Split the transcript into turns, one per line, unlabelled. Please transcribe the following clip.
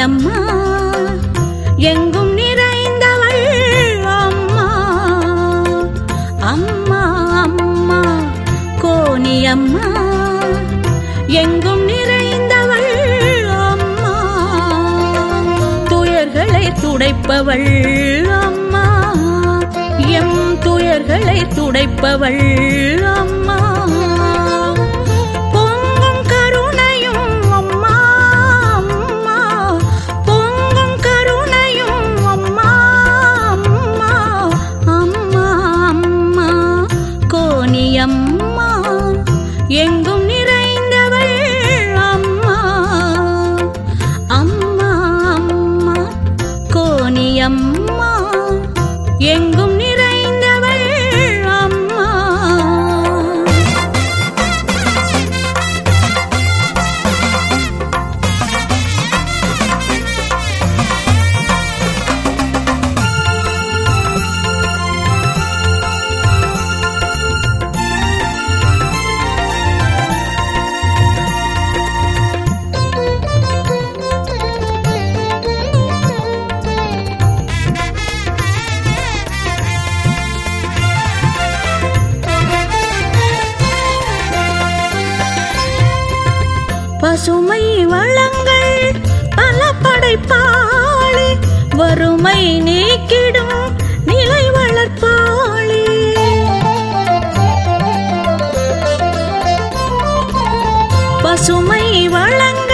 அம்மா எங்கும் நிறைந்தவள் அம்மா அம்மா அம்மா கோணி அம்மா எங்கும் நிறைந்தவள் அம்மா துயர்களை துடைப்பவள் அம்மா எம் துயர்களை துடைப்பவள் அம்மா பொங்கும் கருணையும் அம்மா அம்மா பொங்கும் கருணையும் அம்மா அம்மா அம்மா அம்மா கோணி அம்மா எங்கும் நிறைந்தவள் அம்மா அம்மா அம்மா கோணி அம்மா எங்கும் நிறைந்தவள் அம்மா பசுமை வளங்கள் பல படைப்பாளி வறுமை நீக்கிடும் நிலை வளர்ப்பாளி பசுமை வளங்கள்